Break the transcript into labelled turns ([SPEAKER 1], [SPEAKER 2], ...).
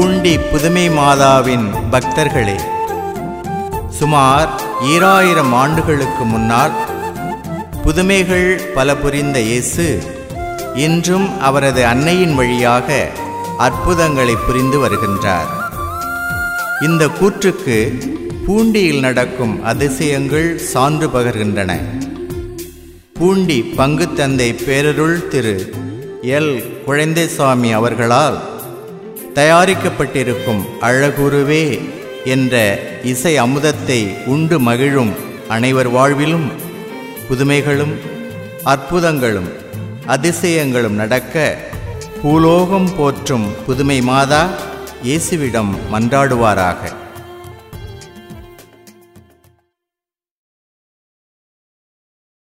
[SPEAKER 1] பூண்டி புதுமை மாதாவின் பக்தர்களே சுமார் ஈராயிரம் ஆண்டுகளுக்கு முன்னால் புதுமைகள் பல புரிந்த இயேசு இன்றும் அவரது அன்னையின் வழியாக அற்புதங்களை புரிந்து வருகின்றார் இந்த கூற்றுக்கு பூண்டியில் நடக்கும் அதிசயங்கள் சான்று பகர்கின்றன பூண்டி பங்குத்தந்தை பேரருள் திரு எல் குழந்தைசாமி அவர்களால் தயாரிக்கப்பட்டிருக்கும் அழகுருவே என்ற இசை அமுதத்தை உண்டு மகிழும் அனைவர் வாழ்விலும் புதுமைகளும் அற்புதங்களும் அதிசயங்களும் நடக்க பூலோகம் போற்றும் புதுமை மாதா இயேசுவிடம் மன்றாடுவாராக